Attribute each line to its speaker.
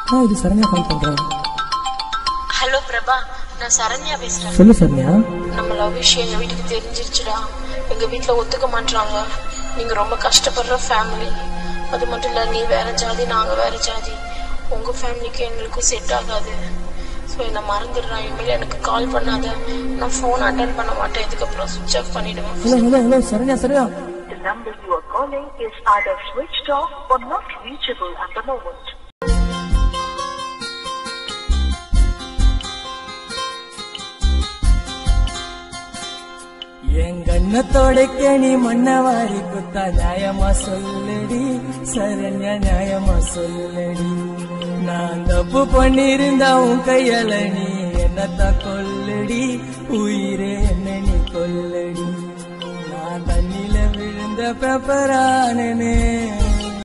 Speaker 1: ஆ இது சரண்யா கால் பண்றேன்
Speaker 2: ஹலோ பிரபா நான் சரண்யா பேசுறேன்
Speaker 1: சொல்லு சரண்யா
Speaker 2: நம்ம லவ் விஷயம் எங்க வீட்டுக்கு தெரிஞ்சிருச்சுடா எங்க வீட்ல ஒத்துக்க மாட்டாங்க நீங்க ரொம்ப கஷ்டப்படுற ஃபேமிலி அது மட்டும் இல்ல நீ வேற ஜாதி நாங்க வேற ஜாதி உங்க ஃபேமிலிக்கு எங்களுக்கும் செட் ஆகாது ஸோ என்னை மறந்துடுறா இனிமேல் எனக்கு கால் பண்ணாத நான் ஃபோன் அட்டன் பண்ண மாட்டேன் இதுக்கப்புறம் சுவிச் ஆஃப் பண்ணிடுவேன்
Speaker 1: hello hello hello Saranya Saranya
Speaker 3: The number you are calling is either switched off or not reachable at the moment.
Speaker 1: என் கண்ணத்தோடைக்க நீ மண்ணவாரி குத்தா நியாயமா சொல்லடி சரண்யா நியாயமா சொல்லடி நான் தப்பு பண்ணிருந்தா உன் கையால நீ என்னத்தான் கொல்லடி உயிரே என்ன நீ கொல்லடி நான் தண்ணில விழுந்த பேப்பரானே